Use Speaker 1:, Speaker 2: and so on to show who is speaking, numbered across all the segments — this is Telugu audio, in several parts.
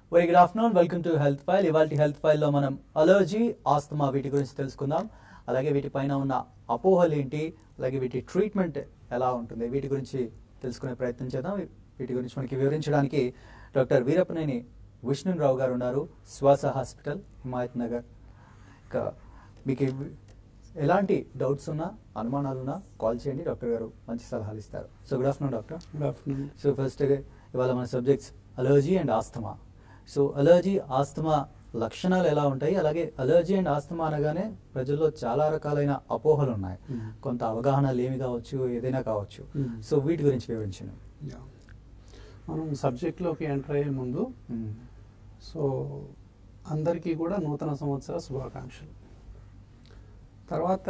Speaker 1: Very good afternoon welcome to health file ఇవాళ హెల్త్ ఫైల్లో మనం అలర్జీ ఆస్తమా వీటి గురించి తెలుసుకుందాం అలాగే వీటిపైన ఉన్న అపోహలు ఏంటి అలాగే వీటి ట్రీట్మెంట్ ఎలా ఉంటుంది వీటి గురించి తెలుసుకునే ప్రయత్నం చేద్దాం వీటి గురించి మనకి వివరించడానికి డాక్టర్ వీరప్పనేని విష్ణురావు గారు ఉన్నారు శ్వాస హాస్పిటల్ హిమాయత్ నగర్ ఇంకా మీకు ఎవి- ఎలాంటి డౌట్స్ ఉన్నా అనుమానాలు ఉన్నా కాల్ చేయండి డాక్టర్ గారు మంచి సలహాలు ఇస్తారు so good afternoon doctor
Speaker 2: good afternoon
Speaker 1: so first ఇవాళ మన subjects allergy and asthma so allergy asthma లక్షణాలు ఎలా ఉంటాయి అలాగే అలర్జీ అండ్ ఆస్తమా అనగానే ప్రజల్లో చాలా రకాలైన అపోహలు ఉన్నాయి
Speaker 2: Hmm.
Speaker 1: కొంత అవగాహన లేమి కావచ్చు ఏదైనా కావచ్చు
Speaker 2: Hmm.
Speaker 1: సో వీటి గురించి వివరించను
Speaker 2: యా. మనం సబ్జెక్ట్లోకి ఎంటర్ అయ్యే ముందు సో అందరికీ కూడా నూతన సంవత్సర శుభాకాంక్షలు తర్వాత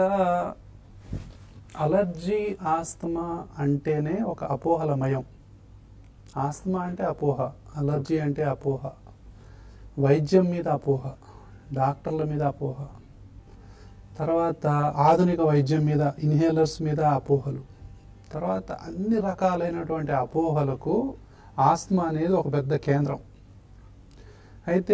Speaker 2: అలర్జీ ఆస్తమా అంటేనే ఒక అపోహలమయం ఆస్తమా అంటే అపోహ అలర్జీ అంటే అపోహ వైద్యం మీద అపోహ డాక్టర్ల మీద అపోహ తర్వాత ఆధునిక వైద్యం మీద ఇన్హేలర్స్ మీద అపోహలు తర్వాత అన్ని రకాలైనటువంటి అపోహలకు ఆస్తమా అనేది ఒక పెద్ద కేంద్రం అయితే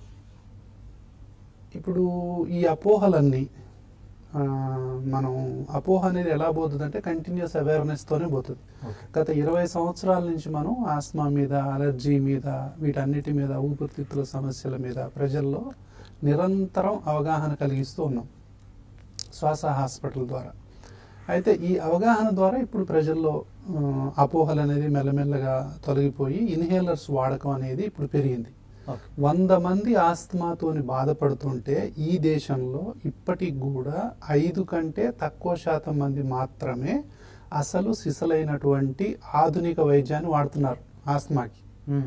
Speaker 2: ఇప్పుడు ఈ అపోహలన్నీ ఆ, మనం అపోహ అనేది ఎలా పోతుంది అంటే కంటిన్యూస్ అవేర్నెస్తోనే పోతుంది గత ఇరవై సంవత్సరాల నుంచి మనం ఆస్మా మీద అలర్జీ మీద వీటన్నిటి మీద ఊపిరితిత్తుల సమస్యల మీద ప్రజల్లో నిరంతరం అవగాహన కలిగిస్తూ ఉన్నాం శ్వాస హాస్పిటల్ ద్వారా అయితే ఈ అవగాహన ద్వారా ఇప్పుడు ప్రజల్లో ఆ, అపోహలు అనేది మెల్లమెల్లగా తొలగిపోయి ఇన్హేలర్స్ వాడకం అనేది ఇప్పుడు పెరిగింది
Speaker 1: ఓకే
Speaker 2: వంద మంది ఆస్తమాతోని బాధపడుతుంటే ఈ దేశంలో ఇప్పటికి కూడా ఐదు కంటే తక్కువ శాతం మంది మాత్రమే అసలు సిసలైనటువంటి ఆధునిక వైద్యాన్ని వాడుతున్నారు ఆస్తమాకి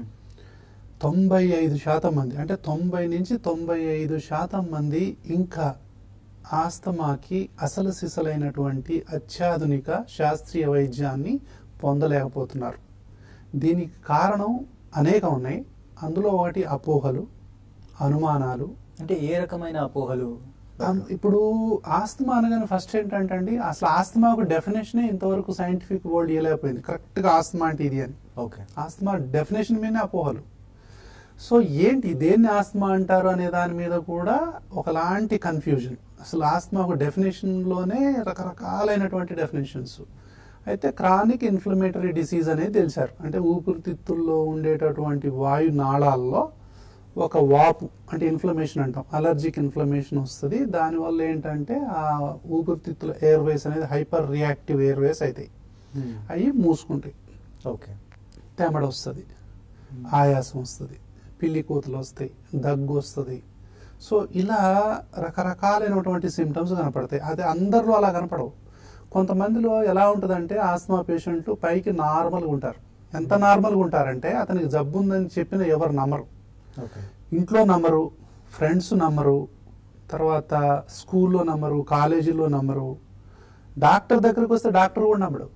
Speaker 2: తొంభై ఐదు శాతం మంది అంటే తొంభై నుంచి తొంభై ఐదు శాతం మంది ఇంకా ఆస్తమాకి అసలు సిసలైనటువంటి అత్యాధునిక శాస్త్రీయ వైద్యాన్ని పొందలేకపోతున్నారు దీనికి కారణం అనేకం ఉన్నాయి అందులో ఒకటి అపోహలు అనుమానాలు
Speaker 1: అంటే ఏ రకమైన అపోహలు
Speaker 2: అం- ఇప్పుడు ఆస్తమా అనగానే ఫస్ట్ ఏంటంటే అండి అసలు ఆస్తమా ఒక డెఫినేషనే ఇంతవరకు సైంటిఫిక్ వరల్డ్ ఇవ్వలేకపోయింది కరెక్ట్గా ఆస్తమా అంటే ఇది అని
Speaker 1: ఓకే
Speaker 2: ఆస్తమా డెఫినేషన్ మీదనే అపోహలు సో ఏంటి దేన్ని ఆస్తమా అంటారు అనే దాని మీద కూడా ఒకలాంటి కన్ఫ్యూజన్ అసలు ఆస్తమా ఒక డెఫినేషన్లోనే రకరకాలైనటువంటి డెఫినేషన్స్ అయితే క్రానిక్ ఇన్ఫ్లమేటరీ డిసీజ్ అనేది తెలిసారు అంటే ఊపిరితిత్తుల్లో ఉండేటటువంటి వాయు నాళాల్లో ఒక వాపు అంటే ఇన్ఫ్లమేషన్ అంటాం అలర్జిక్ ఇన్ఫ్లమేషన్ వస్తుంది దానివల్ల ఏంటంటే ఆ ఊపిరితిత్తుల ఎయిర్వేస్ అనేది హైపర్ రియాక్టివ్ ఎయిర్వేస్ అవుతాయి అవి మూసుకుంటాయి
Speaker 1: ఓకే
Speaker 2: తెమడ వస్తుంది ఆయాసం వస్తుంది పిల్లి కూతులు వస్తాయి దగ్గు వస్తుంది సో ఇలా రకరకాలైనటువంటి సిమ్టమ్స్ కనపడతాయి అది అందరిలో అలా కనపడవు కొంతమందిలో ఎలా ఉంటుందంటే ఆస్మా పేషెంట్లు పైకి నార్మల్గా ఉంటారు ఎంత నార్మల్గా ఉంటారంటే అతనికి జబ్బు ఉందని చెప్పిన ఎవరు నమ్మరు
Speaker 1: ఓకే
Speaker 2: ఇంట్లో నమ్మరు ఫ్రెండ్స్ నమ్మరు తర్వాత స్కూల్లో నమ్మరు కాలేజీలో నమ్మరు డాక్టర్ దగ్గరికి వస్తే డాక్టర్ కూడా నమ్మడు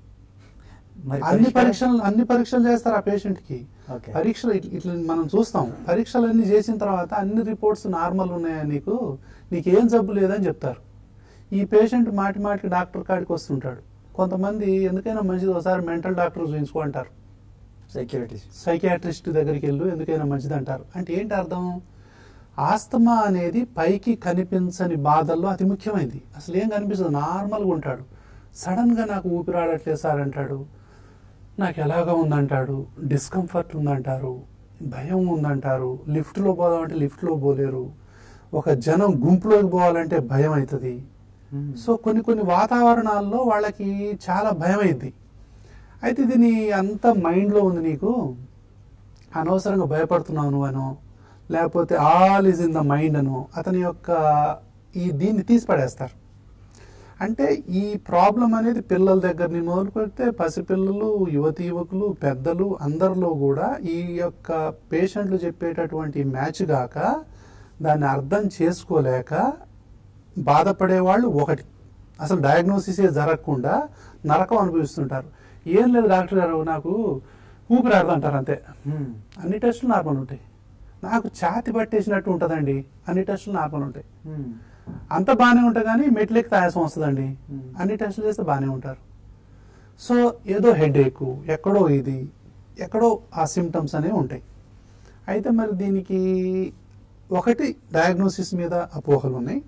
Speaker 1: మరి
Speaker 2: అన్ని
Speaker 1: పరిష్కారం?
Speaker 2: పరీక్షలు అన్ని పరీక్షలు చేస్తారు ఆ పేషెంట్ కి
Speaker 1: ఓకే
Speaker 2: పరీక్షలు ఇట్ల- ఇట్లా మనం చూస్తాం పరీక్షలన్నీ చేసిన తర్వాత అన్ని రిపోర్ట్స్ నార్మల్ ఉన్నాయా నీకు నీకేం జబ్బు లేదని చెప్తారు ఈ పేషెంట్ మాటి మాటికి డాక్టర్ కాడికి వస్తుంటాడు కొంతమంది ఎందుకైనా మంచిది ఒకసారి మెంటల్ డాక్టర్ చూపించుకో అంటారు
Speaker 1: సెక్యూరిటీ
Speaker 2: సైకియాట్రిస్ట్ దగ్గరికి వెళ్ళు ఎందుకైనా మంచిది అంటారు అంటే ఏంటి అర్థం ఆస్తమా అనేది పైకి కనిపించని బాధల్లో అతి ముఖ్యమైనది అసలు ఏం కనిపిస్తుంది నార్మల్గా ఉంటాడు సడన్గా నాకు ఊపిరాడట్లేదు సార్ అంటాడు నాకు ఎలాగా ఉందంటాడు డిస్కంఫర్ట్ ఉందంటారు భయం ఉందంటారు లిఫ్ట్లో పోదామంటే లిఫ్ట్లో పోలేరు ఒక జనం గుంపులోకి పోవాలంటే భయం అవుతుంది సో కొన్ని కొన్ని వాతావరణాల్లో వాళ్ళకి చాలా భయం అయింది అయితే ఇది నీ అంత మైండ్లో ఉంది నీకు అనవసరంగా భయపడుతున్నావు నువ్వు అనో లేకపోతే all is in the mind అనో అతని యొక్క ఈ దీన్ని తీసి పడేస్తారు అంటే ఈ ప్రాబ్లం అనేది పిల్లల దగ్గర నుంచి మొదలు పెడితే పసిపిల్లలు యువతి యువకులు పెద్దలు అందరిలో కూడా ఈ యొక్క పేషెంట్లు చెప్పేటటువంటి మ్యాచ్ గాక దాన్ని అర్థం చేసుకోలేక బాధపడేవాళ్ళు ఒకటి అసలు డయాగ్నోసిసే జరగకుండా నరకం అనుభవిస్తుంటారు ఏం లేదు డాక్టర్ గారు నాకు ఊపిరాడదు అంటారు అంతే అన్ని టెస్టులు నార్మల్ ఉంటాయి నాకు ఛాతి పట్టేసినట్టు ఉంటుందండి అన్ని టెస్టులు నార్మల్ ఉంటాయి అంత బాగానే ఉంటాయి కానీ మెట్లెక్కి ఆయాసం వస్తుందండి
Speaker 1: Hmm.
Speaker 2: అన్ని టెస్టులు చేస్తే బాగానే ఉంటారు సో ఏదో హెడ్ ఎక్కడో ఇది ఎక్కడో ఆ సిమ్టమ్స్ అనేవి ఉంటాయి అయితే మరి దీనికి ఒకటి డయాగ్నోసిస్ మీద అపోహలు ఉన్నాయి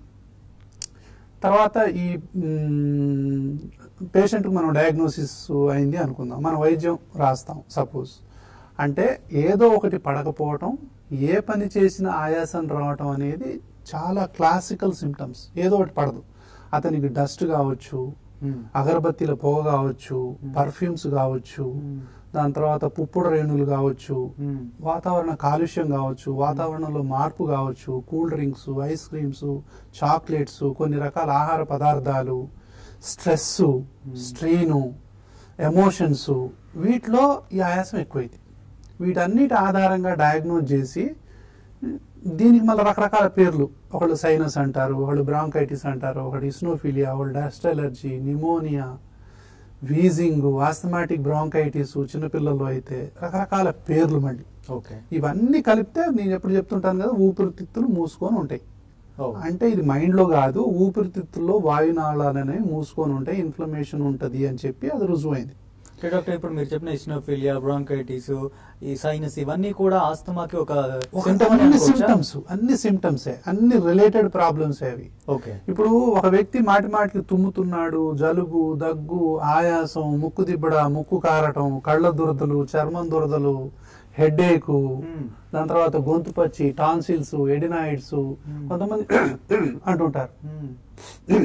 Speaker 2: తర్వాత ఈ పేషెంట్కి మనం డయాగ్నోసిస్ అయింది అనుకుందాం మనం వైద్యం రాస్తాం సపోజ్ అంటే ఏదో ఒకటి పడకపోవటం ఏ పని చేసినా ఆయాసం రావటం అనేది చాలా క్లాసికల్ సిమ్టమ్స్ ఏదో ఒకటి పడదు అతనికి డస్ట్ కావచ్చు
Speaker 1: మ్మ్.
Speaker 2: అగరబత్తీల పొగ కావచ్చు పర్ఫ్యూమ్స్ కావచ్చు
Speaker 1: మ్మ్.
Speaker 2: దాని తర్వాత పుప్పుడు రేణులు కావచ్చు
Speaker 1: మ్మ్.
Speaker 2: వాతావరణ కాలుష్యం కావచ్చు వాతావరణంలో మార్పు కావచ్చు cool drinks ice creams chocolates కొన్ని రకాల ఆహార పదార్థాలు స్ట్రెస్ స్ట్రెయిన్ ఎమోషన్స్ వీటిలో ఈ ఆయాసం ఎక్కువైంది వీటన్నిటి ఆధారంగా డయాగ్నోజ్ చేసి దీనికి మళ్ళీ రకరకాల పేర్లు ఒకళ్ళు సైనస్ అంటారు ఒకళ్ళు బ్రాంకైటిస్ అంటారు ఒకటి ఇస్నోఫిలియా ఒకళ్ళు dust allergy pneumonia wheezing asthmatic bronchitis చిన్నపిల్లల్లో అయితే రకరకాల పేర్లు మళ్ళీ
Speaker 1: ఓకే
Speaker 2: ఇవన్నీ కలిపితే నేను ఎప్పుడు చెప్తుంటాను కదా ఊపిరితిత్తులు మూసుకొని ఉంటాయి
Speaker 1: ఓ.
Speaker 2: అంటే ఇది మైండ్ లో కాదు ఊపిరితిత్తుల్లో వాయునాళాలు అనేవి మూసుకొని ఉంటాయి ఇన్ఫ్లమేషన్ ఉంటది అని చెప్పి అది రుజువైంది
Speaker 1: ఓకే డాక్టర్ ఇప్పుడు మీరు చెప్పిన ఇస్నోఫిలియా బ్రాంకైటిస్ ఈ సైనస్ ఇవన్నీ కూడా ఆస్తమాకి ఒక
Speaker 2: ఒక
Speaker 1: symptom అని
Speaker 2: అన్ని
Speaker 1: అనుకోవచ్చా?
Speaker 2: సిమ్టమ్స్ అన్ని సిమ్టమ్సే అన్ని రిలేటెడ్ ప్రాబ్లమ్స్ అవి
Speaker 1: ఓకే
Speaker 2: ఇప్పుడు ఒక వ్యక్తి మాటి మాటికి తుమ్ముతున్నాడు జలుబు దగ్గు ఆయాసం ముక్కు దిబ్బడ ముక్కు కారటం కళ్ళ దురదలు చర్మం దురదలు హెడేక్
Speaker 1: మ్మ్.
Speaker 2: దాని తర్వాత గొంతు పచ్చి టాన్సిల్స్ ఎడినాయిడ్స్ కొంతమంది అంటుంటారు
Speaker 1: మ్మ్.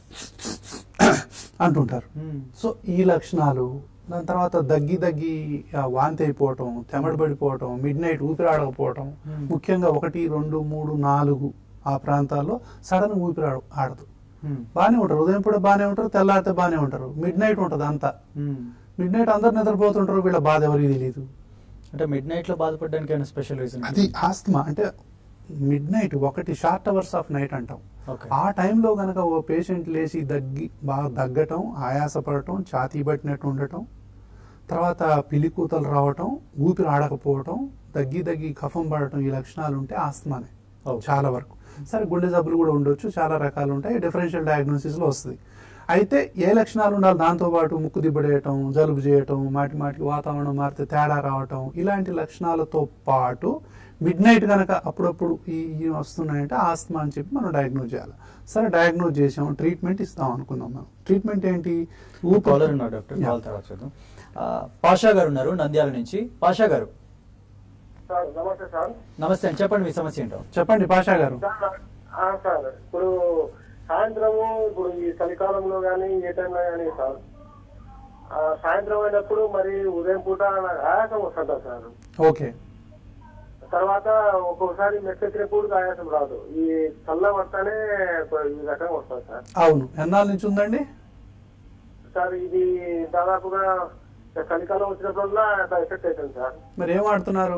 Speaker 2: అంటుంటారు
Speaker 1: మ్మ్.
Speaker 2: సో ఈ లక్షణాలు దాని తర్వాత దగ్గి దగ్గి ఆ, వాంతి అయిపోవటం తెమడ పడిపోవటం మిడ్ నైట్ ఊపిరాడకపోవటం
Speaker 1: Hmm.
Speaker 2: ముఖ్యంగా ఒకటి రెండు మూడు నాలుగు ఆ ప్రాంతాల్లో సడన్ ఊపిరి ఆడ- ఆడదు
Speaker 1: మ్మ్.
Speaker 2: బాగానే ఉంటారు ఉదయం పూట బాగానే ఉంటారు తెల్లారితే బాగానే ఉంటారు మిడ్ నైట్ ఉంటుంది అంతా
Speaker 1: మ్మ్.
Speaker 2: మిడ్ నైట్ అందరు నిద్రపోతుంటారు వీళ్ళ బాధ ఎవరికి తెలియదు
Speaker 1: అంటే మిడ్ నైట్ లో బాధపడడానికి ఏమైనా స్పెషల్ రీజన్
Speaker 2: అది ఆస్తమా అంటే మిడ్ నైట్ ఒకటి షార్ట్ అవర్స్ ఆఫ్ నైట్ అంటాం
Speaker 1: ఓకే
Speaker 2: ఆ టైంలో గనక ఓ పేషెంట్ లేచి దగ్గి బాగా దగ్గటం ఆయాసపడటం ఛాతీ పట్టినట్టు ఉండటం తర్వాత పిలికూతలు రావటం ఊపిరి ఆడకపోవటం దగ్గి దగ్గి కఫం పడటం ఈ లక్షణాలు ఉంటే ఆస్తమానే
Speaker 1: ఓకే.
Speaker 2: చాలా వరకు సరే గుండె జబ్బులు కూడా ఉండొచ్చు చాలా రకాలు ఉంటాయి డిఫరెన్షియల్ డయాగ్నోసిస్ లో వస్తుంది అయితే ఏ లక్షణాలు ఉండాలి దాంతో పాటు ముక్కు దిబ్బడేయటం జలుబు చేయటం మాటి మాటికి వాతావరణం మారితే తేడా రావటం ఇలాంటి లక్షణాలతో పాటు మిడ్ నైట్ కనుక అప్పుడప్పుడు ఈ ఈ వస్తున్నాయంటే ఆస్తమా అని చెప్పి మనం డయాగ్నోజ్ చేయాలి సరే డయాగ్నోజ్ చేసాం ట్రీట్మెంట్ ఇస్తాం అనుకుందాం మనం ట్రీట్మెంట్ ఏంటి
Speaker 1: కాలర్ ఉన్నారు డాక్టర్
Speaker 2: Yeah.
Speaker 1: కాల్ తర్వాత చూద్దాం ఆ, పాషా గారు ఉన్నారు నంద్యాల నుంచి పాషా గారు
Speaker 3: సార్ నమస్తే సార్
Speaker 1: నమస్తే అండి చెప్పండి మీ సమస్య ఏంటో
Speaker 2: చెప్పండి పాషా గారు
Speaker 3: సార్ ఆ, సార్ ఇప్పుడు సాయంత్రము ఇప్పుడు ఈ చలికాలంలో కానీ ఏ టైంలో కానీ సార్ ఆ, సాయంత్రం అయినప్పుడు మరి ఉదయం పూట నాకు ఆయాసం వస్తుంటా సార్
Speaker 2: ఓకే
Speaker 3: తర్వాత ఒక్కొక్కసారి మెత్తెక్కినప్పుడు ఆయాసం రాదు ఈ చల్ల పడతానే ఈ రకంగా వస్తుంది సార్
Speaker 2: అవును ఎన్నాళ్ళ నుంచి ఉందండి
Speaker 3: సార్ ఇది దాదాపుగా చలికాలం వచ్చినప్పుడల్లా అట్లా ఎఫెక్ట్ అవుతుంది సార్
Speaker 2: మరి ఏం ఆడుతున్నారు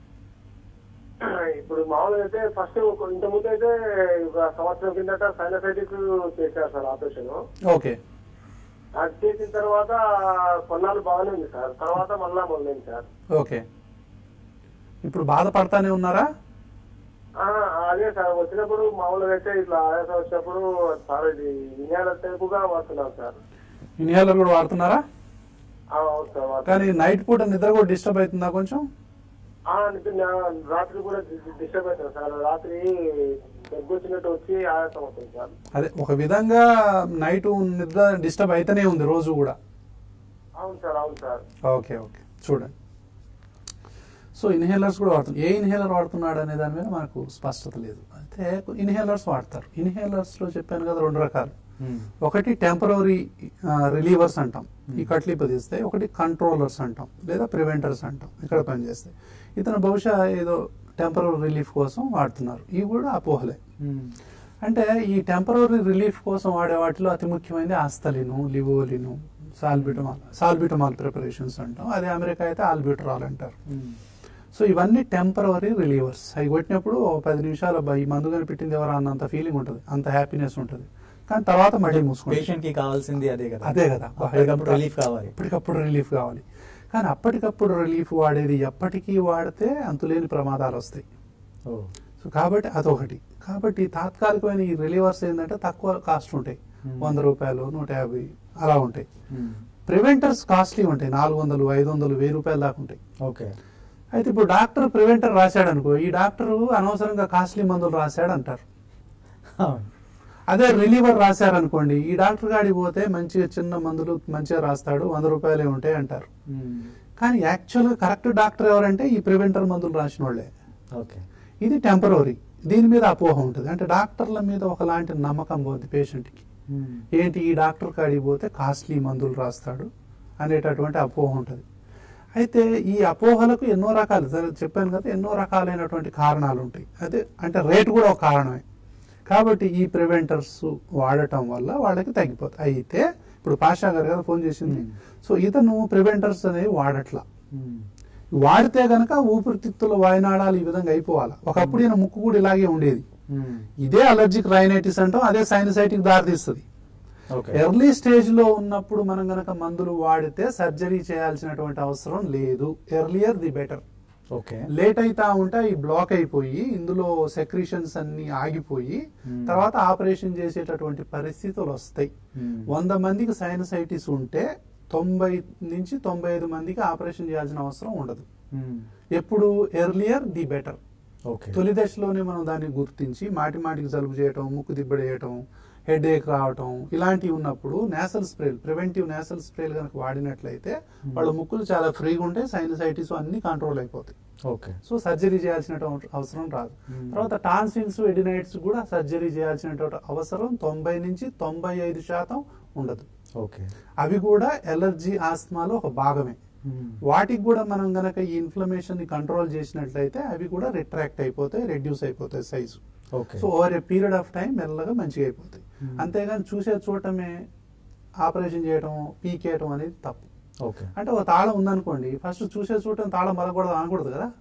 Speaker 3: ఇప్పుడు మామూలుగా అయితే ఫస్ట్ ఇంత ముందు అయితే ఒక సంవత్సరం కిందట సైనసైటిస్ చేశారు సార్ ఆపరేషన్
Speaker 2: ఓకే
Speaker 3: అది చేసిన తర్వాత కొన్నాళ్ళు బాగానే ఉంది సార్ తర్వాత మళ్ళా మొదలైంది సార్
Speaker 2: ఓకే ఇప్పుడు బాధపడతానే ఉన్నారా
Speaker 3: ఆ, అదే సార్ వచ్చినప్పుడు మామూలుగా అయితే ఇట్లా ఆయాసం వచ్చినప్పుడు సార్ ఇది ఇన్యాల టైపుగా వాడుతున్నాం సార్
Speaker 2: ఇన్హేలర్ కూడా వాడుతున్నారా
Speaker 3: ఆ, అవును సార్ వాడుతున్నాం.
Speaker 2: కానీ నైట్ పూట నిద్ర కూడా డిస్టర్బ్ అవుతుందా కొంచెం
Speaker 3: ఆ, నిద్ర- నా- రాత్రి కూడా డిస్టర్బ్ అవుతుంది సార్ రాత్రి దగ్గు వచ్చినట్టు వచ్చి ఆయాసం అవుతుంది సార్
Speaker 2: అదే ఒక విధంగా నైట్ నిద్ర డిస్టర్బ్ అయితేనే ఉంది రోజు కూడా
Speaker 3: అవును సార్ అవును సార్
Speaker 2: ఓకే ఓకే చూడండి సో ఇన్హేలర్స్ కూడా వాడుతున్నారు ఏ ఇన్హేలర్ వాడుతున్నాడు అనే దాని మీద మనకు స్పష్టత లేదు అయితే ఇన్హేలర్స్ వాడతారు ఇన్హేలర్స్ లో చెప్పాను కదా రెండు రకాలు
Speaker 1: మ్మ్.
Speaker 2: ఒకటి టెంపరీ రిలీవర్స్ అంటాం ఈ కట్లిప తీస్తాయి ఒకటి కంట్రోలర్స్ అంటాం లేదా ప్రివెంటర్స్ అంటాం ఇక్కడ పనిచేస్తాయి ఇతను బహుశా ఏదో టెంపరీ రిలీఫ్ కోసం వాడుతున్నారు ఇవి కూడా అపోహలే
Speaker 1: మ్మ్.
Speaker 2: అంటే ఈ టెంపరీ రిలీఫ్ కోసం వాడే వాటిలో అతి ముఖ్యమైనది ఆస్తలిను లివోలిను సాల్బిటమాల్ సాల్బిటమాల్ ప్రిపరేషన్స్ అంటాం అదే అమెరికా అయితే ఆల్బిటరాల్ అంటారు
Speaker 1: మ్మ్.
Speaker 2: సో ఇవన్నీ టెంపరీ రిలీవర్స్ అవి కొట్టినప్పుడు ఒక పది నిమిషాలు అబ్బా ఈ మందు కనిపెట్టింది ఎవరా అన్నంత ఫీలింగ్ ఉంటుంది అంత హ్యాపీనెస్ ఉంటుంది కానీ తర్వాత మళ్ళీ మూసుకుంటుంది
Speaker 1: పేషెంట్ కి కావాల్సింది అదే కదా
Speaker 2: అదే కదా
Speaker 1: అప్పటికప్పుడు రిలీఫ్ కావాలి
Speaker 2: అప్పటికప్పుడు రిలీఫ్ కావాలి కానీ అప్పటికప్పుడు రిలీఫ్ వాడేది ఎప్పటికీ వాడితే అంతులేని ప్రమాదాలు వస్తాయి
Speaker 1: ఓ
Speaker 2: సో కాబట్టి అదొకటి కాబట్టి తాత్కాలికమైన ఈ రిలీవర్స్ ఏంటంటే తక్కువ కాస్ట్ ఉంటాయి
Speaker 1: Hmm.
Speaker 2: వంద రూపాయలు నూట యాభై అలా ఉంటాయి
Speaker 1: మ్మ్.
Speaker 2: ప్రివెంటర్స్ కాస్ట్లీ ఉంటాయి నాలుగు వందలు ఐదు వందలు వెయ్యి రూపాయల దాకా ఉంటాయి
Speaker 1: ఓకే
Speaker 2: అయితే ఇప్పుడు డాక్టర్ ప్రివెంటర్ రాశాడు అనుకో ఈ డాక్టర్ అనవసరంగా కాస్ట్లీ మందులు రాశాడు అంటారు
Speaker 1: అవును
Speaker 2: అదే రిలీవర్ రాశారనుకోండి ఈ డాక్టర్ గాడికి పోతే మంచిగా చిన్న మందులు మంచిగా రాస్తాడు వంద రూపాయలే ఉంటాయి అంటారు
Speaker 1: మ్మ్.
Speaker 2: కానీ యాక్చువల్గా కరెక్ట్ డాక్టర్ ఎవరంటే ఈ ప్రివెంటర్ మందులు రాసిన వాళ్ళే
Speaker 1: ఓకే
Speaker 2: ఇది టెంపరీ దీని మీద అపోహ ఉంటుంది అంటే డాక్టర్ల మీద ఒకలాంటి నమ్మకం పోద్ది పేషెంట్కి
Speaker 1: మ్మ్.
Speaker 2: ఏంటి ఈ డాక్టర్ కాడికి పోతే కాస్ట్లీ మందులు రాస్తాడు అనేటటువంటి అపోహ ఉంటుంది అయితే ఈ అపోహలకు ఎన్నో రకాలు సరే చెప్పాను కదా ఎన్నో రకాలైనటువంటి కారణాలు ఉంటాయి అదే అంటే రేటు కూడా ఒక కారణమే కాబట్టి ఈ ప్రివెంటర్స్ వాడటం వల్ల వాళ్ళకి తగ్గిపోతాయి అయితే ఇప్పుడు పాషా గారు కదా ఫోన్ చేసింది
Speaker 1: మ్మ్.
Speaker 2: సో ఇతను ప్రివెంటర్స్ అనేవి వాడట్లా
Speaker 1: మ్మ్.
Speaker 2: వాడితే గనక ఊపిరితిత్తుల వాయనాడాలు ఈ విధంగా అయిపోవాలి ఒకప్పుడు ఈయన ముక్కు కూడా ఇలాగే ఉండేది
Speaker 1: మ్మ్.
Speaker 2: ఇదే అలర్జిక్ రైనైటిస్ అంటాం అదే సైనసైటిక్ దారితీస్తుంది
Speaker 1: ఓకే
Speaker 2: ఎర్లీ స్టేజ్ లో ఉన్నప్పుడు మనం గనక మందులు వాడితే సర్జరీ చేయాల్సినటువంటి అవసరం లేదు earlier the better
Speaker 1: okay
Speaker 2: late అయితా ఉంటే ఈ బ్లాక్ అయిపోయి ఇందులో సెక్రీషన్స్ అన్ని ఆగిపోయి
Speaker 1: Hmm.
Speaker 2: తర్వాత ఆపరేషన్ చేసేటటువంటి పరిస్థితులు వస్తాయి
Speaker 1: మ్మ్.
Speaker 2: వంద మందికి సైనసైటిస్ ఉంటే తొంభై నుంచి తొంభై ఐదు మందికి ఆపరేషన్ చేయాల్సిన అవసరం ఉండదు
Speaker 1: మ్మ్.
Speaker 2: ఎప్పుడు ఎర్లియర్ ది బెటర్
Speaker 1: ఓకే
Speaker 2: తొలి దశలోనే మనం దాన్ని గుర్తించి మాటి మాటికి జలుబు చేయటం ముక్కు దిబ్బడేయటం హెడ్ ఏక్ రావటం ఇలాంటివి ఉన్నప్పుడు నేసల్ స్ప్రేలు ప్రివెంటివ్ నేసల్ స్ప్రేలు కనుక వాడినట్లయితే వాళ్ళ ముక్కులు చాలా ఫ్రీగా ఉంటాయి సైనసైటిస్ అన్ని కంట్రోల్ అయిపోతాయి
Speaker 1: ఓకే
Speaker 2: సో సర్జరీ చేయాల్సిన అవసరం రాదు
Speaker 1: Hmm.
Speaker 2: తర్వాత టాన్సిల్స్ ఎడినైట్స్ కూడా సర్జరీ చేయాల్సిన అవసరం తొంభై నుంచి తొంభై ఐదు శాతం ఉండదు
Speaker 1: ఓకే
Speaker 2: అవి కూడా ఎలర్జీ ఆస్మాలో ఒక భాగమే
Speaker 1: మ్మ్.
Speaker 2: వాటికి కూడా మనం గనక ఈ ఇన్ఫ్లమేషన్ ని కంట్రోల్ చేసినట్లయితే అవి కూడా రిట్రాక్ట్ అయిపోతాయి రెడ్యూస్ అయిపోతాయి size
Speaker 1: okay
Speaker 2: so over a period of time మెల్లగా మంచిగా అయిపోతాయి
Speaker 1: Hmm.
Speaker 2: అంతేగాని చూసే చూడటమే ఆపరేషన్ చేయడం పీకేయటం అనేది తప్పు
Speaker 1: ఓకే
Speaker 2: అంటే ఒక తాళం ఉందనుకోండి ఫస్ట్ చూసే చూడటం తాళం మరగకూడదు అనకూడదు కదా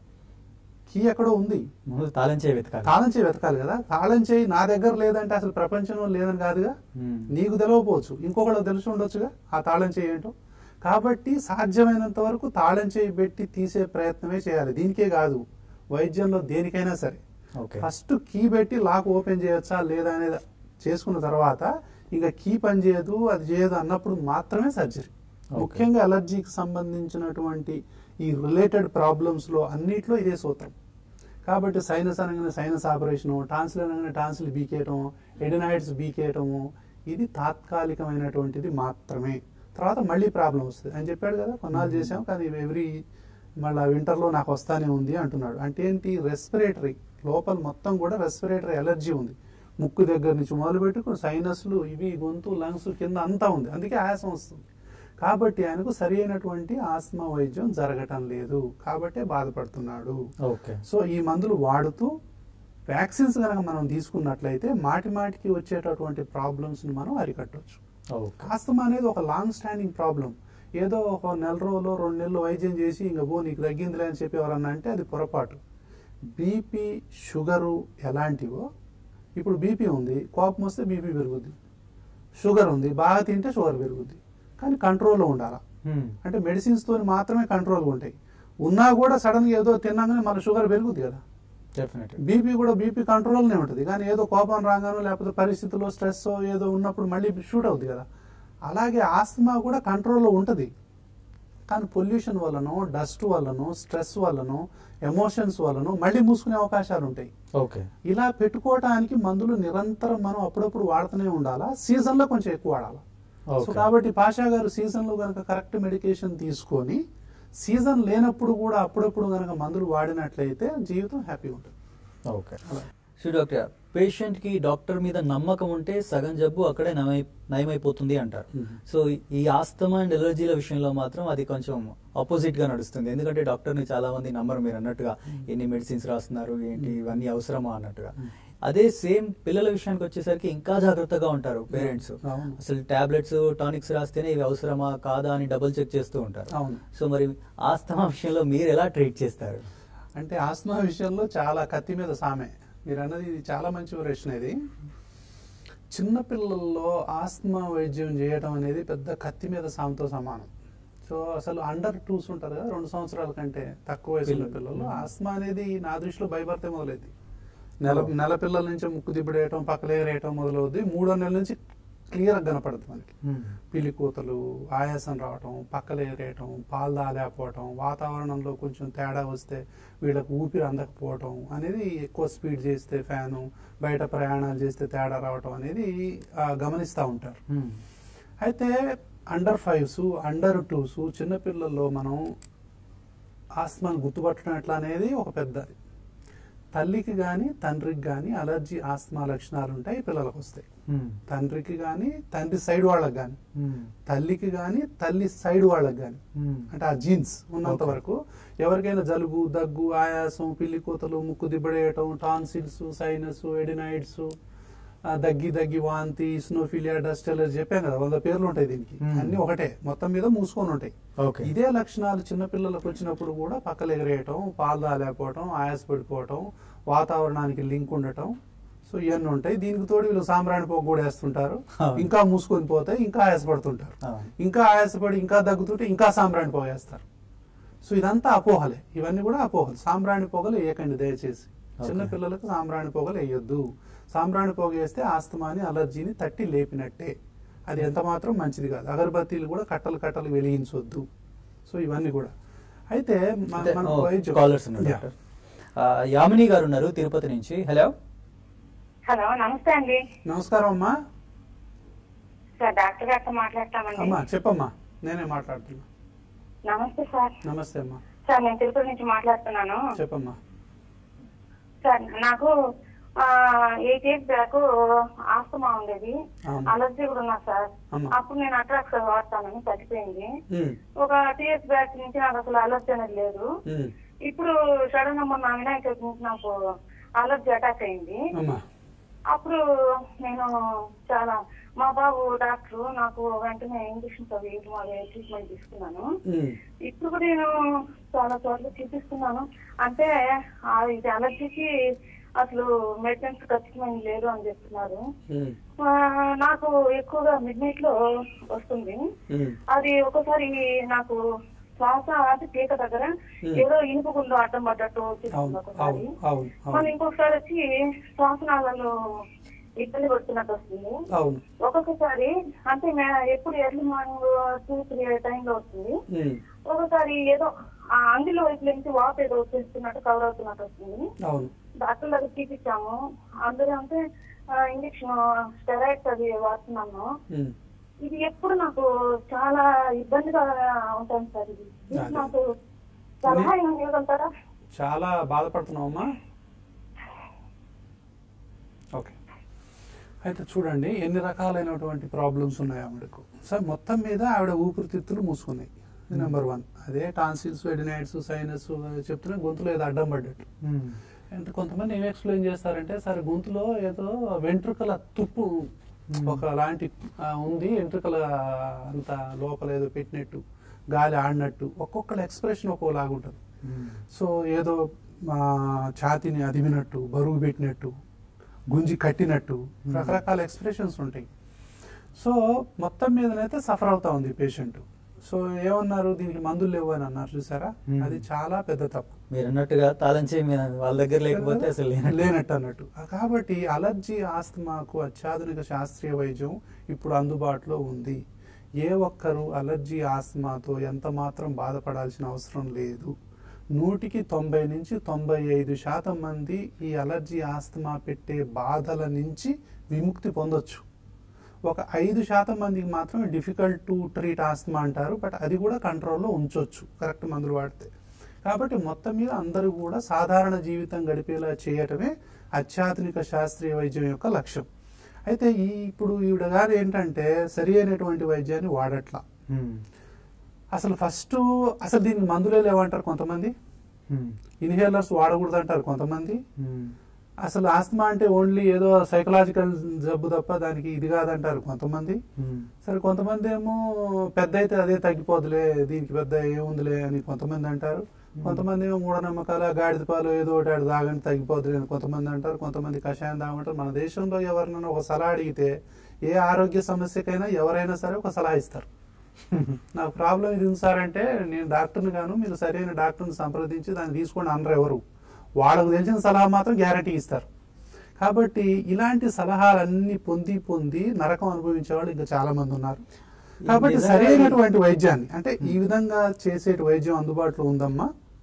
Speaker 2: కీ ఎక్కడో ఉంది
Speaker 1: ముందు తాళం చేయి వెతకాలి
Speaker 2: తాళం చేయి వెతకాలి కదా తాళం చేయి నా దగ్గర లేదంటే అసలు ప్రపంచంలో లేదని కాదుగా
Speaker 1: మ్మ్.
Speaker 2: నీకు తెలియకపోవచ్చు ఇంకొకళ్ళు తెలిసి ఉండొచ్చుగా ఆ తాళం చేయి ఏంటో కాబట్టి సాధ్యమైనంత వరకు తాళం చేయి పెట్టి తీసే ప్రయత్నమే చేయాలి దీనికే కాదు వైద్యంలో దేనికైనా సరే
Speaker 1: ఓకే
Speaker 2: ఫస్ట్ కీ పెట్టి లాక్ ఓపెన్ చేయొచ్చా లేదా అనేది చేసుకున్న తర్వాత ఇంకా కీ పని చేయదు అది చేయదు అన్నప్పుడు మాత్రమే సర్జరీ
Speaker 1: Okay.
Speaker 2: ముఖ్యంగా అలర్జీకి సంబంధించినటువంటి ఈ రిలేటెడ్ ప్రాబ్లమ్స్ లో అన్నిట్లో ఇదే సూత్రం కాబట్టి సైనస్ అనగానే సైనస్ ఆపరేషను టాన్సిల్ అనగానే టాన్సిల్ బీకేయటం ఎడినాయిడ్స్ బీకేయటము ఇది తాత్కాలికమైనటువంటిది మాత్రమే తర్వాత మళ్ళీ ప్రాబ్లం వస్తుంది అని చెప్పాడు కదా కొన్నాళ్ళు చేసాం కానీ ఎవ్రీ మళ్ళీ వింటర్లో నాకు వస్తానే ఉంది అంటున్నాడు అంటే ఏంటి రెస్పిరేటరీ లోపల మొత్తం కూడా రెస్పిరేటరీ ఎలర్జీ ఉంది ముక్కు దగ్గర నుంచి మొదలు పెట్టుకుని సైనస్లు ఇవి గొంతు లంగ్స్ కింద అంతా ఉంది అందుకే ఆయాసం వస్తుంది కాబట్టి ఆయనకు సరి అయినటువంటి ఆస్మా వైద్యం జరగటం లేదు కాబట్టే బాధపడుతున్నాడు
Speaker 1: ఓకే
Speaker 2: సో ఈ మందులు వాడుతూ వ్యాక్సిన్స్ కనుక మనం తీసుకున్నట్లయితే మాటి మాటికి వచ్చేటటువంటి ప్రాబ్లమ్స్ని మనం అరికట్టవచ్చు
Speaker 1: ఓకే
Speaker 2: ఆస్తమా అనేది ఒక లాంగ్ స్టాండింగ్ ప్రాబ్లం ఏదో ఒక నెల రోజులు రెండు నెలలు వైద్యం చేసి ఇంకా పో నీకు తగ్గిందిలే అని చెప్పి ఎవరన్నా అంటే అది పొరపాటు బీపీ షుగరు ఎలాంటివో ఇప్పుడు బీపీ ఉంది కోపం వస్తే బీపీ పెరుగుద్ది షుగర్ ఉంది బాగా తింటే షుగర్ పెరుగుద్ది కానీ కంట్రోల్లో ఉండాలి
Speaker 1: మ్మ్.
Speaker 2: అంటే మెడిసిన్స్ తోని మాత్రమే కంట్రోల్గా ఉంటాయి ఉన్నా కూడా సడన్గా ఏదో తిన్నాగానే మన షుగర్ పెరుగుద్ది కదా
Speaker 1: డెఫినెట్
Speaker 2: బీపీ కూడా బీపీ కంట్రోల్నే ఉంటుంది కానీ ఏదో కోపం రాగానో లేకపోతే పరిస్థితుల్లో స్ట్రెస్ ఏదో ఉన్నప్పుడు మళ్ళీ షూట్ అవుద్ది కదా అలాగే ఆస్తమా కూడా కంట్రోల్లో ఉంటుంది కానీ పొల్యూషన్ వల్లనో డస్ట్ వల్లనో స్ట్రెస్ వల్లనో ఎమోషన్స్ వల్లనో మళ్ళీ మూసుకునే అవకాశాలు ఉంటాయి
Speaker 1: ఓకే
Speaker 2: ఇలా పెట్టుకోవటానికి మందులు నిరంతరం మనం అప్పుడప్పుడు వాడుతూనే ఉండాలా సీజన్లో కొంచెం ఎక్కువ వాడాలా సో
Speaker 1: ఓకే
Speaker 2: కాబట్టి పాషా గారు సీజన్లో కనుక కరెక్ట్ మెడికేషన్ తీసుకొని సీజన్ లేనప్పుడు కూడా అప్పుడప్పుడు కనుక మందులు వాడినట్లయితే జీవితం హ్యాపీ ఉంటుంది
Speaker 1: ఓకే సో డాక్టర్ పేషెంట్ కి డాక్టర్ మీద నమ్మకం ఉంటే సగం జబ్బు అక్కడే నయమై నయమైపోతుంది అంటారు
Speaker 2: Mhm.
Speaker 1: సో ఈ ఆస్తమా అండ్ ఎలర్జీల విషయంలో మాత్రం అది కొంచెం ఆపోజిట్ గా నడుస్తుంది ఎందుకంటే డాక్టర్ ని చాలా మంది నమ్మరు మీరు అన్నట్టుగా ఎన్ని మెడిసిన్స్ రాస్తున్నారు ఏంటి ఇవన్నీ అవసరమా అన్నట్టుగా అదే సేమ్ పిల్లల విషయానికి వచ్చేసరికి ఇంకా జాగ్రత్తగా ఉంటారు పేరెంట్స్
Speaker 2: అవును.
Speaker 1: అసలు టాబ్లెట్స్ టానిక్స్ రాస్తేనే ఇవి అవసరమా కాదా అని డబుల్ చెక్ చేస్తూ ఉంటారు
Speaker 2: అవును
Speaker 1: సో మరి ఆస్తమా విషయంలో మీరు ఎలా ట్రీట్ చేస్తారు
Speaker 2: అంటే ఆస్మా విషయంలో చాలా కత్తి మీద సామే మీరు అన్నది ఇది చాలా మంచి ప్రశ్న ఇది చిన్నపిల్లల్లో ఆస్మా వైద్యం చేయడం అనేది పెద్ద కత్తి మీద సాముతో సమానం సో అసలు అండర్ టూస్ ఉంటారు కదా రెండు సంవత్సరాల కంటే తక్కువ వయసున్న
Speaker 1: పిల్లలు.
Speaker 2: పిల్లలు ఆస్మా అనేది నా దృష్టిలో భయపడితే మొదలైంది నెల నెల పిల్లల నుంచి ముక్కు దిబ్బడేయటం పక్కలేరేయటం మొదలవుద్ది మూడో నెల నుంచి క్లియర్గా కనపడుతుంది మనకి
Speaker 1: మ్మ్.
Speaker 2: పిల్లి కూతలు ఆయాసం రావటం పక్కలు ఎగరేయటం పాలు తాలేకపోవటం వాతావరణంలో కొంచెం తేడా వస్తే వీళ్ళకి ఊపిరి అందకపోవటం అనేది ఎక్కువ స్పీడ్ చేస్తే ఫ్యాను బయట ప్రయాణాలు చేస్తే తేడా రావటం అనేది ఆ, గమనిస్తూ ఉంటారు
Speaker 1: మ్మ్.
Speaker 2: అయితే అండర్ ఫైవ్స్ అండర్ టూస్ చిన్నపిల్లల్లో మనం ఆస్మాను గుర్తుపట్టడం ఎట్లా అనేది ఒక పెద్దది తల్లికి కానీ తండ్రికి కానీ అలర్జీ ఆస్మా లక్షణాలు ఉంటాయి పిల్లలకు వస్తాయి
Speaker 1: మ్మ్.
Speaker 2: తండ్రికి కానీ తండ్రి సైడ్ వాళ్ళకి కానీ
Speaker 1: మ్మ్.
Speaker 2: తల్లికి కానీ తల్లి సైడ్ వాళ్ళకి కానీ
Speaker 1: మ్మ్.
Speaker 2: అంటే ఆ జీన్స్ ఉన్నంత
Speaker 1: Okay.
Speaker 2: వరకు ఎవరికైనా జలుబు దగ్గు ఆయాసం పిల్లి కూతలు ముక్కు దిబ్బడేయటం టాన్సిల్స్ సైనస్ ఎడినైడ్స్ దగ్గి దగ్గి వాంతి స్నోఫిలియా డస్ట్ ఎలర్జీ చెప్పాం కదా వంద పేర్లు ఉంటాయి దీనికి
Speaker 1: Hmm.
Speaker 2: అన్ని ఒకటే మొత్తం మీద మూసుకొని ఉంటాయి
Speaker 1: ఓకే
Speaker 2: ఇదే లక్షణాలు చిన్నపిల్లలకు వచ్చినప్పుడు కూడా పక్కలు ఎగరేయటం పాలు తాలేకపోవటం ఆయాస పడిపోవటం వాతావరణానికి లింక్ ఉండటం సో ఇవన్నీ ఉంటాయి దీనికి తోడు వీళ్ళు సాంబ్రాణి పోగు కూడా వేస్తుంటారు
Speaker 1: అవును.
Speaker 2: ఇంకా మూసుకొని పోతే ఇంకా ఆయాసపడుతుంటారు
Speaker 1: అవును.
Speaker 2: ఇంకా ఆయాసపడి ఇంకా దగ్గుతుంటే ఇంకా సాంబ్రాణి పొగ వేస్తారు సో ఇదంతా అపోహలే ఇవన్నీ కూడా అపోహలు సాంబ్రాణి పొగలు వేయకండి దయచేసి చిన్న
Speaker 1: Okay.
Speaker 2: పిల్లలకు సాంబ్రాణి పొగలు వేయొద్దు సాంబ్రాణి పొగ వేస్తే ఆస్తమాని అలర్జీని తట్టి లేపినట్టే అది ఎంత మాత్రం మంచిది కాదు అగరబత్తీలు కూడా కట్టలు కట్టలు వెలిగించొద్దు సో ఇవన్నీ కూడా అయితే మన-
Speaker 1: అంటే,
Speaker 2: మన
Speaker 1: ఓ,
Speaker 2: వైద్యం-
Speaker 1: కాలర్స్ ఉన్నారు
Speaker 2: Yeah.
Speaker 1: డాక్టర్ ఆ, యామిని గారు ఉన్నారు తిరుపతి నుంచి హలో
Speaker 4: హలో నమస్తే అండి
Speaker 2: నమస్కారం అమ్మా
Speaker 4: సార్ డాక్టర్ గారితో మాట్లాడతామండి
Speaker 2: అమ్మా చెప్పమ్మా నేనే మాట్లాడుతున్నా
Speaker 4: నమస్తే సార్
Speaker 2: నమస్తే అమ్మా
Speaker 4: సార్ నేను తిరుపతి నుంచి మాట్లాడుతున్నాను
Speaker 2: చెప్పమ్మా
Speaker 4: సార్ నాకు ఎయిట్ ఇయర్స్ బ్యాక్ ఆస్తమా ఉండేది
Speaker 2: అవును.
Speaker 4: అలర్జీ కూడా ఉన్నా సార్
Speaker 2: అమ్మా.
Speaker 4: అప్పుడు నేను అట్రాక్స్ వాడతానని తగ్గిపోయింది
Speaker 2: ఉమ్,
Speaker 4: ఒక టూ ఇయర్స్ బ్యాక్ నుంచి నాకు అసలు అలర్జీ అనేది లేదు
Speaker 2: ఉమ్,
Speaker 4: ఇప్పుడు సడన్ గా మొన్న వినాయక చవితి నుంచి నాకు అలర్జీ అటాక్ అయింది
Speaker 2: అమ్మా
Speaker 4: అప్పుడు నేను చాలా మా బాబు డాక్టర్ నాకు వెంటనే ఇంజక్షన్స్ అవి ఇవ్వడం అవి ట్రీట్మెంట్ తీసుకున్నాను
Speaker 2: ఉమ్,
Speaker 4: ఇప్పుడు కూడా నేను చాలా చోట్ల చూపిస్తున్నాను అంటే ఆ ఇది అలర్జీకి అసలు మెడిసిన్స్ ఖచ్చితమైన లేదు అని చెప్తున్నారు
Speaker 2: ఉమ్,
Speaker 4: ఆ, నాకు ఎక్కువగా మిడ్ నైట్ లో వస్తుంది
Speaker 2: ఉమ్.
Speaker 4: అది ఒకసారి నాకు శ్వాస అది పీక దగ్గర
Speaker 2: Hmm.
Speaker 4: ఏదో ఇనుప గుండు అడ్డం పడ్డట్టు
Speaker 2: అవును
Speaker 4: వచ్చేస్తుంది ఒకసారి
Speaker 2: అవును అవును
Speaker 4: మళ్ళీ
Speaker 2: అవును
Speaker 4: ఇంకొకసారి వచ్చి శ్వాసనాళాలు ఇబ్బంది పడుతున్నట్టు వస్తుంది
Speaker 2: అవును
Speaker 4: ఒక్కొక్కసారి అంటే మే- ఎప్పుడు ఎర్లీ మార్నింగ్ టూ త్రీ టైంలో వస్తుంది
Speaker 2: ఉమ్,
Speaker 4: ఒకసారి ఏదో ఆ అంగిలో వైపు నుంచి వాపు ఏదో వచ్చేస్తున్నట్టు కవర్ అవుతున్నట్టు వస్తుంది
Speaker 2: అవును
Speaker 4: డాక్టర్ దగ్గర చూపించాము అందరూ అంటే ఇంజక్షన్ స్టెరాయిడ్స్ అది వాడుతున్నాను
Speaker 2: ఉమ్.
Speaker 4: ఇది ఎప్పుడు నాకు చాలా ఇబ్బందిగా ఉంటుంది సార్ ఇది ఇది
Speaker 2: అదే.
Speaker 4: నాకు సలహా ఏమైనా ఇవ్వగలుగుతారా
Speaker 2: చాలా బాధపడుతున్నావమ్మా ఓకే అయితే చూడండి ఎన్ని రకాలైనటువంటి ప్రాబ్లమ్స్ ఉన్నాయి ఆవిడకు సార్ మొత్తం మీద ఆవిడ ఊపిరితిత్తులు మూసుకున్నాయి నెంబర్ వన్ అదే టాన్సిల్స్ ఎడినైడ్స్ సైనస్ చెప్తున్నా గొంతులో ఏదో అడ్డం పడ్డట్టు
Speaker 1: మ్మ్.
Speaker 2: అంటే కొంతమంది ఏం ఎక్స్ప్లెయిన్ చేస్తారంటే సరే గొంతులో ఏదో వెంట్రుకల తుప్పు ఒక లాంటి ఆ, ఉంది వెంట్రుకల అంత లోపల ఏదో పెట్టినట్టు గాలి ఆడినట్టు ఒక్కొక్కళ్ళ ఎక్స్ప్రెషన్ ఒక్కోలాగా ఉంటుంది
Speaker 1: మ్మ్.
Speaker 2: సో ఏదో మా ఛాతీని అదిమినట్టు బరువు పెట్టినట్టు గుంజి కట్టినట్టు రకరకాల ఎక్స్ప్రెషన్స్ ఉంటాయి సో మొత్తం మీదనైతే సఫర్ అవుతా ఉంది పేషెంట్ సో ఏమన్నారు దీనికి మందులు లేవు అని అన్నారు చూసారా
Speaker 1: Hmm.
Speaker 2: అది చాలా పెద్ద తప్పు
Speaker 1: మీరు అన్నట్టుగా తాళం చేయి మీద వాళ్ళ దగ్గర లేకపోతే అసలు లేనట్టు.
Speaker 2: లేనట్టు అన్నట్టు కాబట్టి అలర్జీ ఆస్తమాకు అత్యాధునిక శాస్త్రీయ వైద్యం ఇప్పుడు అందుబాటులో ఉంది ఏ ఒక్కరు అలర్జీ ఆస్తమాతో ఎంత మాత్రం బాధపడాల్సిన అవసరం లేదు నూటికి తొంభై నుంచి తొంభై ఐదు శాతం మంది ఈ అలర్జీ ఆస్తమా పెట్టే బాధల నుంచి విముక్తి పొందొచ్చు ఒక ఐదు శాతం మందికి మాత్రం డిఫికల్ట్ టు ట్రీట్ ఆస్తమా అంటారు బట్ అది కూడా కంట్రోల్లో ఉంచొచ్చు కరెక్ట్ మందులు వాడితే కాబట్టి మొత్తం మీద అందరూ కూడా సాధారణ జీవితం గడిపేలా చేయటమే అత్యాధునిక శాస్త్రీయ వైద్యం యొక్క లక్ష్యం అయితే ఈ ఇప్పుడు ఈవిడ గారు ఏంటంటే సరి అయినటువంటి వైద్యాన్ని వాడట్లా
Speaker 1: మ్మ్.
Speaker 2: అసలు ఫస్ట్ అసలు దీనికి మందులే లేవంటారు కొంతమంది
Speaker 1: మ్మ్.
Speaker 2: ఇన్హేలర్స్ వాడకూడదు అంటారు కొంతమంది
Speaker 1: మ్మ్.
Speaker 2: అసలు ఆస్తమా అంటే ఓన్లీ ఏదో సైకలాజికల్ జబ్బు తప్ప దానికి ఇది కాదంటారు కొంతమంది
Speaker 1: మ్మ్.
Speaker 2: సరే కొంతమంది ఏమో పెద్ద అయితే అదే తగ్గిపోదులే దీనికి పెద్ద ఏముందిలే అని కొంతమంది అంటారు కొంతమంది ఏమో మూఢనమ్మకాలు ఆ గాడిద పాలు ఏదో ఒకటి ఆడు తాగండి తగ్గిపోదులే అని కొంతమంది అంటారు కొంతమంది కషాయం తాగమంటారు మన దేశంలో ఎవరినైనా ఒక సలహా అడిగితే ఏ ఆరోగ్య సమస్యకైనా ఎవరైనా సరే ఒక సలహా ఇస్తారు నాకు ప్రాబ్లం ఇది ఉంది సార్ అంటే నేను డాక్టర్ని గాను మీరు సరైన డాక్టర్ని సంప్రదించి దాన్ని తీసుకోండి అనరు ఎవరు వాళ్ళకు తెలిసిన సలహా మాత్రం గ్యారంటీ ఇస్తారు కాబట్టి ఇలాంటి సలహాలన్నీ పొంది పొంది నరకం అనుభవించే వాళ్ళు ఇంకా చాలా మంది ఉన్నారు కాబట్టి
Speaker 1: నిజంగా
Speaker 2: సరైనటువంటి వైద్యాన్ని అంటే ఈ విధంగా చేసే వైద్యం అందుబాటులో ఉందమ్మా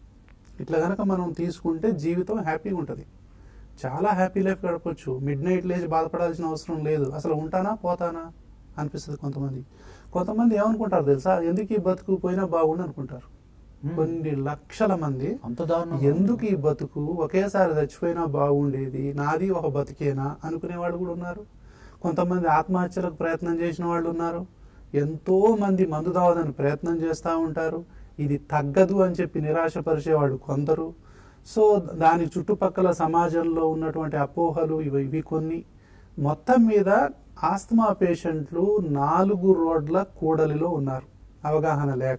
Speaker 2: ఇట్లా గనక మనం తీసుకుంటే జీవితం హ్యాపీగా ఉంటుంది చాలా హ్యాపీ లైఫ్ గడపచ్చు మిడ్ నైట్ లేచి బాధపడాల్సిన అవసరం లేదు అసలు ఉంటానా పోతానా అనిపిస్తుంది కొంతమంది కొంతమంది ఏమనుకుంటారు తెలుసా ఎందుకు ఈ బతుకు పోయినా బాగుండు అనుకుంటారు
Speaker 1: Hmm.
Speaker 2: కొన్ని లక్షల మంది
Speaker 1: అంత దారుణం
Speaker 2: ఎందుకు ఈ బతుకు ఒకేసారి చచ్చిపోయినా బాగుండేది నాది ఒక బతికేనా అనుకునే వాళ్ళు కూడా ఉన్నారు కొంతమంది ఆత్మహత్యలకు ప్రయత్నం చేసిన వాళ్ళు ఉన్నారు ఎంతో మంది మందు దావదని ప్రయత్నం చేస్తూ ఉంటారు ఇది తగ్గదు అని చెప్పి నిరాశపరిచేవాళ్ళు కొందరు సో దాని చుట్టుపక్కల సమాజంలో ఉన్నటువంటి అపోహలు ఇవి ఇవి కొన్ని మొత్తం మీద ఆస్తమా పేషెంట్లు నాలుగు రోడ్ల కూడలిలో ఉన్నారు అవగాహన లేక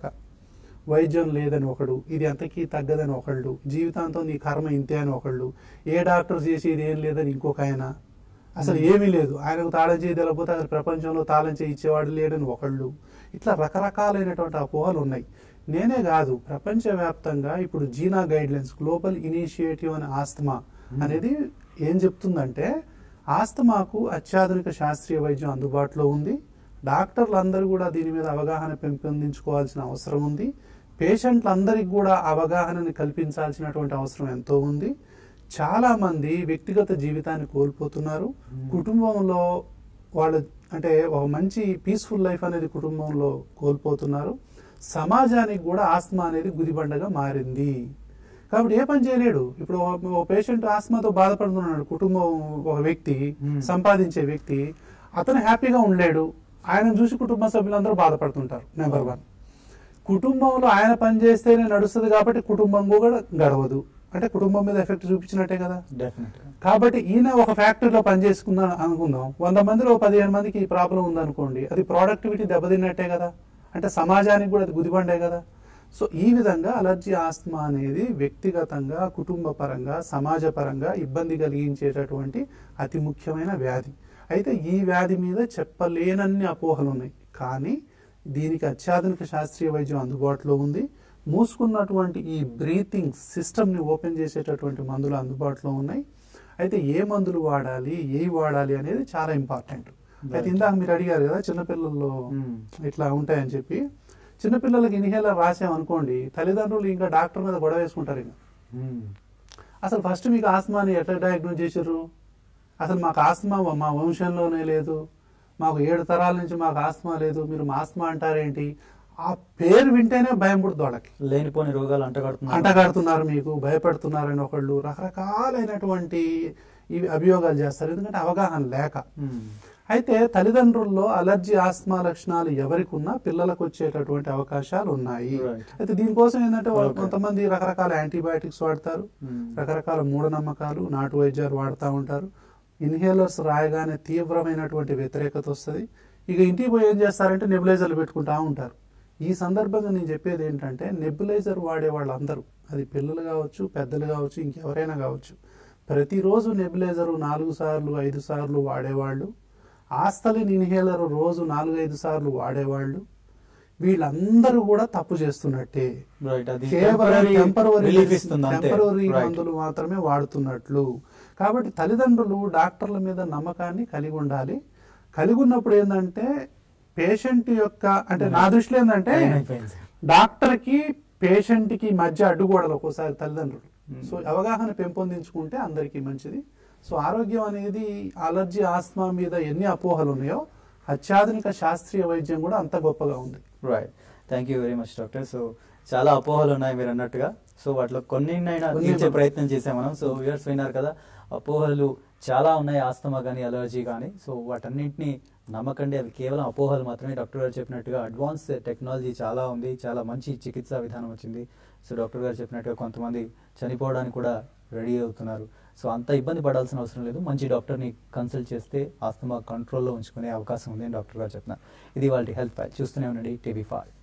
Speaker 2: వైద్యం లేదని ఒకడు ఇది అంతకీ తగ్గదని ఒకళ్ళు జీవితాంతం నీ కర్మ ఇంతే అని ఒకళ్ళు ఏ డాక్టర్ చేసేది ఏం లేదని ఇంకొక ఆయన అసలు ఏమీ లేదు ఆయనకు తాళం చేయి తెలకపోతే అసలు ప్రపంచంలో తాళం చేయి ఇచ్చేవాడు లేడని ఒకళ్ళు ఇట్లా రకరకాలైనటువంటి అపోహలు ఉన్నాయి నేనే కాదు ప్రపంచవ్యాప్తంగా ఇప్పుడు GINA guidelines global initiative అనే ఆస్తమా అనేది ఏం చెప్తుందంటే ఆస్తమాకు అత్యాధునిక శాస్త్రీయ వైద్యం అందుబాటులో ఉంది డాక్టర్లు అందరూ కూడా దీని మీద అవగాహన పెంపొందించుకోవాల్సిన అవసరం ఉంది పేషెంట్లందరికీ కూడా అవగాహనని కల్పించాల్సినటువంటి అవసరం ఎంతో ఉంది చాలా మంది వ్యక్తిగత జీవితాన్ని కోల్పోతున్నారు కుటుంబంలో వాళ్ళ అంటే ఒక మంచి పీస్ఫుల్ లైఫ్ అనేది కుటుంబంలో కోల్పోతున్నారు సమాజానికి కూడా ఆస్మా అనేది గుదిబండగా మారింది కాబట్టి ఏ పని చేయలేడు ఇప్పుడు ఒక- ఒక పేషెంట్ ఆస్మాతో బాధపడుతున్నాడు కుటుంబం ఒక వ్యక్తి
Speaker 1: Hmm.
Speaker 2: సంపాదించే వ్యక్తి అతను హ్యాపీగా ఉండలేడు ఆయన చూసి కుటుంబ సభ్యులందరూ బాధపడుతుంటారు నెంబర్ వన్ కుటుంబంలో ఆయన పని చేస్తేనే నడుస్తుంది కాబట్టి కుటుంబం కూడా గడవదు అంటే కుటుంబం మీద ఎఫెక్ట్ చూపించినట్టే కదా
Speaker 1: డెఫినెట్
Speaker 2: కాబట్టి ఈయన ఒక ఫ్యాక్టరీలో పనిచేసుకుందాం అనుకుందాం వంద మందిలో పదిహేను మందికి ఈ ప్రాబ్లం ఉందనుకోండి అది ప్రొడక్టివిటీ దెబ్బతిన్నట్టే కదా అంటే సమాజానికి కూడా అది గుదిబండే కదా సో ఈ విధంగా అలర్జీ ఆస్తమా అనేది వ్యక్తిగతంగా కుటుంబ పరంగా సమాజ పరంగా ఇబ్బంది కలిగించేటటువంటి అతి ముఖ్యమైన వ్యాధి అయితే ఈ వ్యాధి మీద చెప్పలేనన్ని అపోహలు ఉన్నాయి కానీ దీనికి అత్యాధునిక శాస్త్రీయ వైద్యం అందుబాటులో ఉంది మూసుకున్నటువంటి ఈ బ్రీతింగ్ సిస్టమ్ని ఓపెన్ చేసేటటువంటి మందులు అందుబాటులో ఉన్నాయి అయితే ఏ మందులు వాడాలి ఏవి వాడాలి అనేది చాలా ఇంపార్టెంట్ అయితే ఇందాక మీరు అడిగారు కదా చిన్నపిల్లల్లో
Speaker 1: Hmm.
Speaker 2: ఇట్లా ఉంటాయని చెప్పి చిన్నపిల్లలకి ఇన్హేలర్ రాసామనుకోండి తల్లిదండ్రులు ఇంకా డాక్టర్ మీద గొడవ వేసుకుంటారు ఇంకా అసలు ఫస్ట్ మీకు ఆస్మాని ఎట్లా డయాగ్నోజ్ చేశారు అసలు మాకు ఆస్మా మా వంశంలోనే లేదు మాకు ఏడు తరాల నుంచి మాకు ఆస్మా లేదు మీరు మా ఆస్మా అంటారేంటి ఆ పేరు వింటేనే భయం పుడుతుంది వాళ్ళకి
Speaker 1: లేనిపోని రోగాలు అంటగడుతున్నారు
Speaker 2: అంటగాడుతున్నారు మీకు భయపడుతున్నారని ఒకళ్ళు రకరకాలైనటువంటి ఇవి అభియోగాలు చేస్తారు ఎందుకంటే అవగాహన లేక
Speaker 1: Hmm.
Speaker 2: అయితే తల్లిదండ్రుల్లో అలర్జీ ఆస్మా లక్షణాలు ఎవరికి ఉన్నా పిల్లలకు వచ్చేటటువంటి అవకాశాలు ఉన్నాయి
Speaker 1: Right.
Speaker 2: అయితే దీనికోసం ఏంటంటే వాళ్ళు
Speaker 1: Okay.
Speaker 2: కొంతమంది రకరకాల యాంటీబయాటిక్స్ వాడతారు
Speaker 1: Hmm.
Speaker 2: రకరకాల మూఢనమ్మకాలు నాటు వైద్యాలు వాడుతూ ఉంటారు ఇన్హేలర్స్ రాయగానే తీవ్రమైనటువంటి వ్యతిరేకత వస్తుంది ఇక ఇంటికి పోయి ఏం చేస్తారంటే నెబులైజర్లు పెట్టుకుంటా ఉంటారు ఈ సందర్భంగా నేను చెప్పేది ఏంటంటే నెబులైజర్ వాడే వాళ్ళందరూ అది పిల్లలు కావచ్చు పెద్దలు కావచ్చు ఇంకెవరైనా కావచ్చు ప్రతిరోజు నెబులైజర్ నాలుగు సార్లు ఐదు సార్లు వాడేవాళ్ళు ఆస్తలిన్ ఇన్హేలర్ రోజు నాలుగు ఐదు సార్లు వాడేవాళ్ళు వీళ్ళందరూ కూడా తప్పు చేస్తున్నట్టే
Speaker 1: రైట్ అది
Speaker 2: కేవలం టెంపరవరీ
Speaker 1: రిలీఫ్ ఇస్తుంది అంతే
Speaker 2: టెంపరవరీ
Speaker 1: Right.
Speaker 2: మందులు మాత్రమే వాడుతున్నట్లు కాబట్టి తల్లిదండ్రులు డాక్టర్ల మీద నమ్మకాన్ని కలిగి ఉండాలి కలిగి ఉన్నప్పుడు ఏంటంటే పేషెంట్ యొక్క అంటే నా దృష్టిలో ఏంటంటే
Speaker 1: Time అయిపోయింది.
Speaker 2: డాక్టర్ కి పేషెంట్ కి మధ్య అడ్డుగోడలు ఒక్కోసారి తల్లిదండ్రులు
Speaker 1: Hmm.
Speaker 2: సో అవగాహన పెంపొందించుకుంటే అందరికీ మంచిది సో ఆరోగ్యం అనేది అలర్జీ ఆస్మా మీద ఎన్ని అపోహలు ఉన్నాయో అత్యాధునిక శాస్త్రీయ వైద్యం కూడా అంత గొప్పగా ఉంది
Speaker 1: right thank you very much doctor so చాలా అపోహలు ఉన్నాయి మీరు అన్నట్టుగా సో వాటిలో కొన్నినైనా
Speaker 2: కొన్ని
Speaker 1: తీర్చే
Speaker 2: మనం-
Speaker 1: ప్రయత్నం చేసాం మనం సో వ్యూయర్స్ విన్నారు కదా అపోహలు చాలా ఉన్నాయి ఆస్తమా కానీ అలర్జీ కానీ సో వాటన్నింటినీ నమ్మకండి అవి కేవలం అపోహలు మాత్రమే డాక్టర్ గారు చెప్పినట్టుగా అడ్వాన్స్ టెక్నాలజీ చాలా ఉంది చాలా మంచి చికిత్సా విధానం వచ్చింది సో డాక్టర్ గారు చెప్పినట్టుగా కొంతమంది చనిపోవడానికి కూడా రెడీ అవుతున్నారు సో అంత ఇబ్బంది పడాల్సిన అవసరం లేదు మంచి డాక్టర్ని కన్సల్ట్ చేస్తే ఆస్తమా కంట్రోల్లో ఉంచుకునే అవకాశం ఉంది అని డాక్టర్ గారు చెప్తున్నారు ఇది వాళ్ళ హెల్త్ ఫైల్ చూస్తూనే ఉండండి టీవీ ఫైవ్